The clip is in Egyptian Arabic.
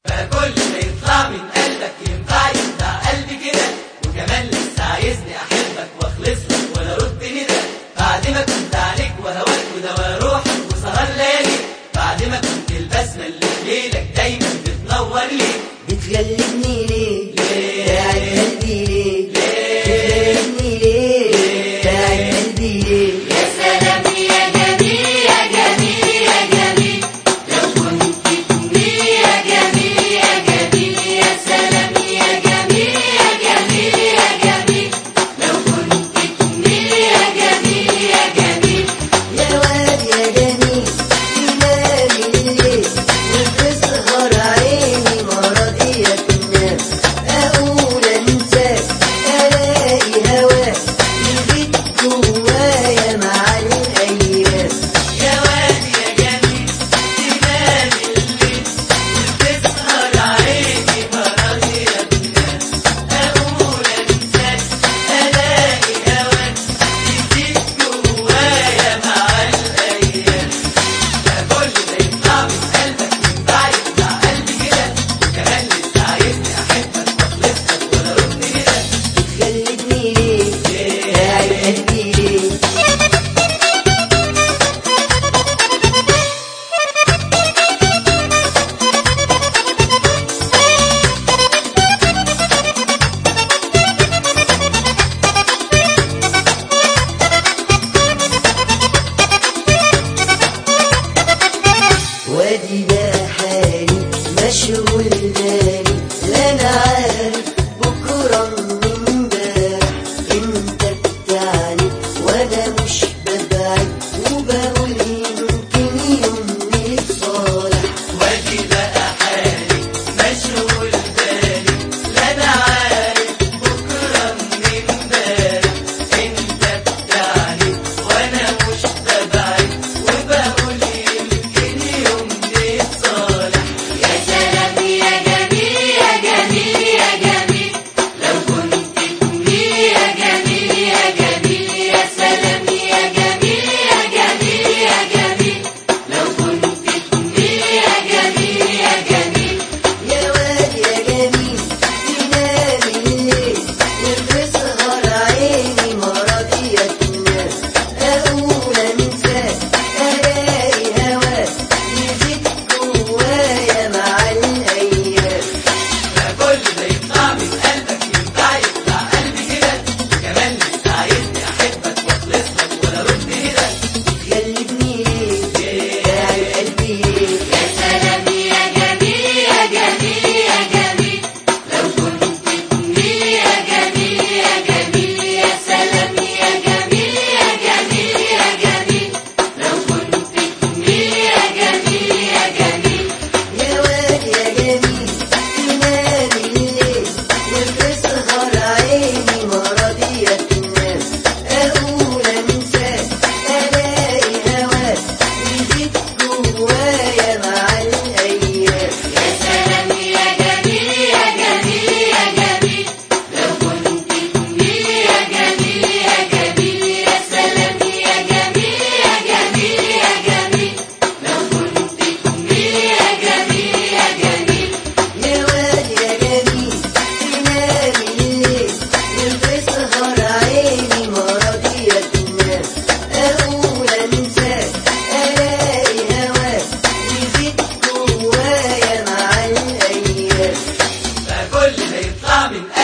فكل ما يطلع من قلبك ينفع يخدع قلبي كده وكمان لسه عايزني احبك واخلص لك ولا رد ندى بعد ما كنت عليك وهواك ودوا روحك وسهر ليالي بعد ما كنت البسمه اللي في ليلك دايما بتنور لي بتغلبني ليه ليه؟ تعب قلبي ليه بتغلبني ليه تعب قلبي ليه يا سلام يا جميل يا جميل يا جميل لو كنت تقولي يا جميل يا جميل يا سلام يا جميل يا جميل يا جميل لو كنت تقولي يا جميل يا جميل يا واد يا جميل تنام الليل وتسهر عيني مرضية تنام أقول أنساك ألاقي هواك يزيد جوايا مع الأيام يا واد يا جميل تنام الليل وتسهر عيني مرضية تنام أقول أنساك ألاقي هواك يزيد جوايا مع الأيام فكل ما يطلع من قلبك ينفع يخدع قلبي كده وكمان لسه عايزني أحبك وأخلص لك ولا رد ندى بتغلبني ليه تعب قلبي ليه وادي بقى حالي مشغول بالي لا انا عارف بكره من امبارح انت بتعني وانا مش ببعد وبقول يمكن يوم نتصالح وادي بقى حالي مشغول بالي لا انا عارف بكره من امبارح انت بتاعي وانا مش تبعي وبقول يمكن يوم نتصالح يا سلام يا جميل يا جميل يا جميل لو كنت تقولي يا جميل يا جميل يا سلام يا جميل يا جميل يا جميل لو كنت تقولي يا جميل يا جميل يا واد يا جميل تنام الليل وتسهر عيني مرضية تنام أقول أنساك ألاقي هواك يزيد جوايا مع الأيام فكل ما يطلع من قلبك ينفع يطلع قلبي كده كمان لسه عايزني احبك واخلص لك ولا رد ندى تغلبني ليه تعب قلبي ليه يا سلام يا جميل يا جميل يا جميل لو كنت تقولي يا جميل يا جميل يا سلام يا جميل يا جميل يا جميل لو كنت تقولي يا جميل يا جميل يا واد يا جميل تنام الليل وتسهر عيني مرضية تنام أقول أنساك ألاقي هواك يزيد جوايا مع الأيام يا سلام يا جميل يا جميل يا جميل لو كنت تقولي يا جميل يا جميل يا سلام يا جميل يا جميل يا جميل لو كنت تقولي يا جميل يا جميل يا واد يا جميل تنام الليل وتسهر عيني مرضية تنام أقول أنساك ألاقي هواك يزيد جوايا مع الأيام فكل ما يطلع من